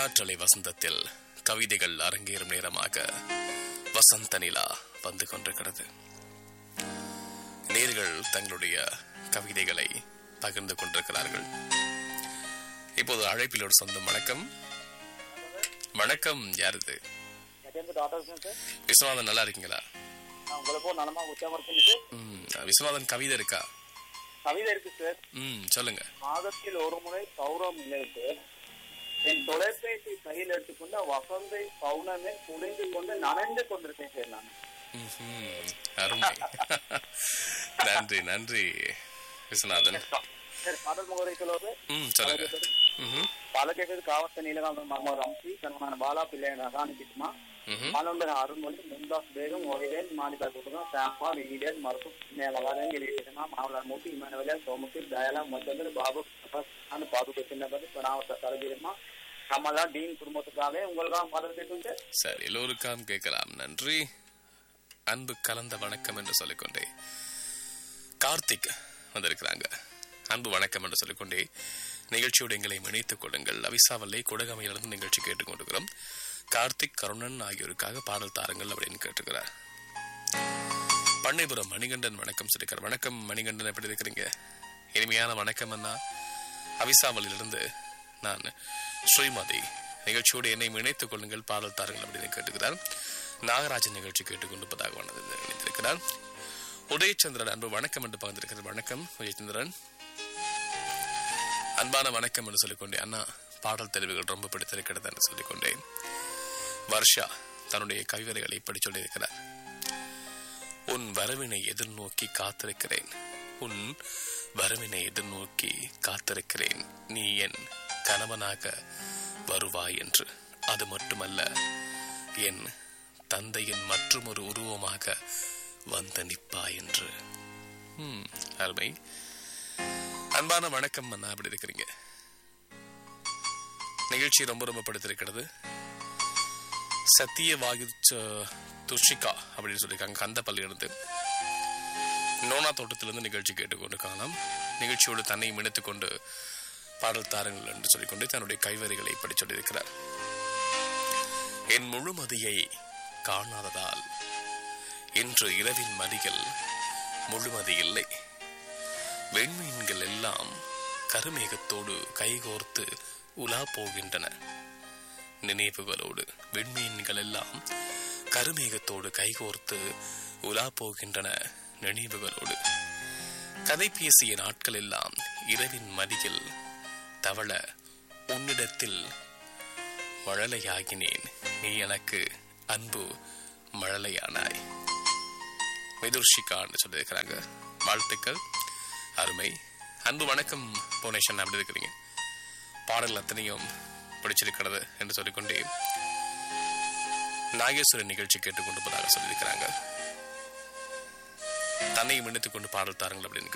காற்றலை வசந்தத்தில் கவிதைகள் அரங்கேறும் நேரமாக வசந்த நிலா வந்து கொண்டிருக்கிறது நேர்கள் தங்களுடைய கவிதைகளை பகிர்ந்து கொண்டிருக்கிறார்கள் இப்போது அழைப்பில் ஒரு சொந்தம் வணக்கம் வணக்கம் யாருது என் டாக்டர் இருக்கேன் சார் விஸ்வநாதன் நல்லா இருக்கீங்களா நான் உங்களை போல் நலமா உற்சாகமா இருக்கேன் சார் ம் விஸ்வநாதன் கவிதை இருக்கா கவிதை இருக்கு சார் ம் சொல்லுங்க மாதத்தில் ஒரு முறை பௌரம் நிலைத்து என் தொலைபேசி கையில் எடுத்துக்கொண்டு வசந்தை பௌர்ணமே புரிந்து கொண்டு நனைந்து கொண்டிருக்கேன் சார் நான் ம்ஹும். அருமை நன்றி நன்றி விஸ்வநாதன் சார் பாடல் முகரை சொல்வது ம் சொல்லுங்க ம்ஹும். பாலக்கேட்டது காவத்த நீலகாந்த மர்மர் அம்சி கணவனான பாலா பிள்ளை நகானி கிட்டுமா ம்ஹும். மாலோண்டர் அருண்மொழி முந்தாஸ் பேகம் ஒஹிரேன் மாணிக்கா குட்டுமா சாம்பா விகிடேன் மருத்து நேலவாதன் గిరికృష్ణ మామూలు ఇమానువల సోమకి దయాల మొదలు బాబు అని பாதுக்கு சின்னபடி பனாவத்த தரகிரமா கமலா டீன் குடும்பத்துக்காக உங்களுக்காக பாடல் கேட்டு சரி எல்லோருக்காம் கேட்கலாம் நன்றி அன்பு கலந்த வணக்கம் என்று சொல்லிக்கொண்டே கார்த்திக் வந்திருக்கிறாங்க அன்பு வணக்கம் என்று சொல்லிக்கொண்டே நிகழ்ச்சியோடு எங்களை இணைத்துக் கொள்ளுங்கள் அவிசாவல்லை குடகமையிலிருந்து நிகழ்ச்சி கேட்டுக்கொண்டிருக்கிறோம் கார்த்திக் கருணன் ஆகியோருக்காக பாடல் தாருங்கள் அப்படின்னு கேட்டுக்கிறார் பண்ணைபுரம் மணிகண்டன் வணக்கம் சொல்லிக்கிறார் வணக்கம் மணிகண்டன் எப்படி இருக்கிறீங்க இனிமையான வணக்கம் அண்ணா அவிசாவலிலிருந்து நான் ஸ்ரீமதி நிகழ்ச்சியோடு என்னை இணைத்துக் கொள்ளுங்கள் பாடல் தாருங்கள் அப்படின்னு கேட்டுக்கிறார் நாகராஜன் நிகழ்ச்சி கேட்டுக்கொண்டிருப்பதாக வந்தது இணைத்திருக்கிறார் உதயச்சந்திரன் அன்பு வணக்கம் என்று பகிர்ந்திருக்கிறார் வணக்கம் உதயச்சந்திரன் அன்பான வணக்கம் என்று சொல்லிக்கொண்டே அண்ணா பாடல் தெரிவுகள் ரொம்ப பிடித்திருக்கிறது என்று சொல்லிக்கொண்டேன் வர்ஷா தன்னுடைய கவிதைகளை இப்படி சொல்லியிருக்கிறார் உன் வரவினை எதிர்நோக்கி காத்திருக்கிறேன் உன் வரவினை எதிர்நோக்கி காத்திருக்கிறேன் நீ என் கணவனாக வருவாய் என்று அது மட்டுமல்ல என் தந்தையின் மற்றொரு உருவமாக வந்து நிப்பாய் என்று ம், அருமை அன்பான வணக்கம் அண்ணா அப்படி இருக்கிறீங்க நிகழ்ச்சி ரொம்ப ரொம்ப பிடித்திருக்கிறது சத்திய வாயு துஷிகா அப்படின்னு சொல்லியிருக்காங்க கந்தப்பள்ளி இருந்து நோனா தோட்டத்திலிருந்து நிகழ்ச்சி கேட்டுக்கொண்டு காணலாம் நிகழ்ச்சியோடு தன்னை இணைத்துக் கொண்டு பாடல் தாருங்கள் என்று சொல்லிக்கொண்டு தன்னுடைய கைவரிகளை இப்படி சொல்லியிருக்கிறார் என் முழுமதியை காணாததால் இன்று இரவின் மதியில் முழுமதி இல்லை வெண்மீன்கள் எல்லாம் கருமேகத்தோடு கைகோர்த்து உலா போகின்றன நினைவுகளோடு விண்மீன்கள் எல்லாம் கருமேகத்தோடு கைகோர்த்து உலா போகின்றன நினைவுகளோடு கதை பேசிய நாட்கள் எல்லாம் இரவின் மதியில் தவள உன்னிடத்தில் மழலையாகினேன் நீ எனக்கு அன்பு மழலையானாய் மிதுர்ஷிகான்னு சொல்லியிருக்கிறாங்க வாழ்த்துக்கள் அருமை அன்பு வணக்கம் புவனேஸ்வரன் அப்படி இருக்கிறீங்க பாடல் அத்தனையும் பிடிச்சிருக்கிறது என்று சொல்லிக்கொண்டே நாகேஸ்வரன் நிகழ்ச்சி கேட்டுக்கொண்டிருப்பதாக சொல்லியிருக்கிறாங்க தன்னையும் இணைத்துக் கொண்டு பாடல் தாருங்கள் அப்படின்னு